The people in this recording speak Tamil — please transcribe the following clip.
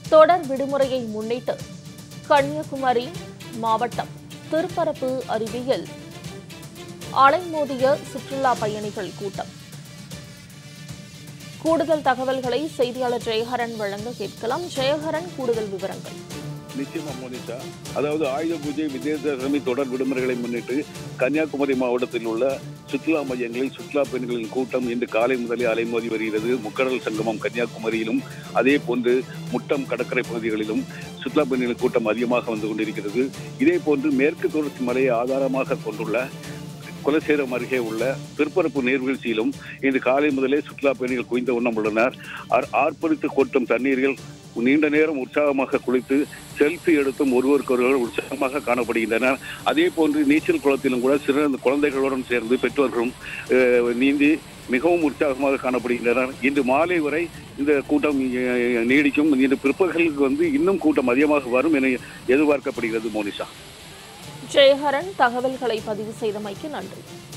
தொடர் விடுமுறையை முன்னிட்டு கன்னியாகுமரி மாவட்டம் திருப்பரப்பு அருவியில் அலைமோதிய சுற்றுலா பயணிகள் கூட்டம் கூடுதல் தகவல்களை செய்தியாளர் ஜெயஹரன் வழங்க கேட்கலாம் ஜெயஹரன் கூடுதல் விவரங்கள் நிச்சயமா மோனிஷா அதாவது ஆயுத பூஜை விஜயதசமி தொடர் விடுமுறைகளை முன்னிட்டு கன்னியாகுமரி மாவட்டத்தில் உள்ள சுற்றுலா மையங்களில் சுற்றுலா பயணிகளின் கூட்டம் இன்று காலை முதலே அலைமோதி வருகிறது முக்கடல் சங்கமம் கன்னியாகுமரியிலும் அதே போன்று முட்டம் கடற்கரை பகுதிகளிலும் சுற்றுலா பயணிகளின் கூட்டம் அதிகமாக வந்து கொண்டிருக்கிறது இதே போன்று மேற்கு தொடர்ச்சி மலையை ஆதாரமாக கொண்டுள்ள குலசேரம் அருகே உள்ள திருப்பரப்பு நீர்வீழ்ச்சியிலும் இன்று காலை முதலே சுற்றுலா பயணிகள் குவிந்த வண்ணம் உள்ளனர் ஆர்- ஆர்ப்பரித்து கொட்டும் தண்ணீர்கள் நீண்ட நேரம் உற்சாகமாக குளித்து செல்ஃபி எடுத்தும் ஒருவருக்கொருவர் உற்சாகமாக காணப்படுகின்றனர் அதே போன்று நீச்சல் குளத்திலும் கூட சிறந்த குழந்தைகளுடன் சேர்ந்து பெற்றோர்களும் அஹ், நீந்தி மிகவும் உற்சாகமாக காணப்படுகின்றனர் இன்று மாலை வரை இந்த கூட்டம் அஹ், நீடிக்கும் இன்று பிற்பகலுக்கு வந்து இன்னும் கூட்டம் அதிகமாக வரும் என எதிர்பார்க்கப்படுகிறது மோனிஷா ஜெயஹரன் தகவல்களை பதிவு செய்தமைக்கு நன்றி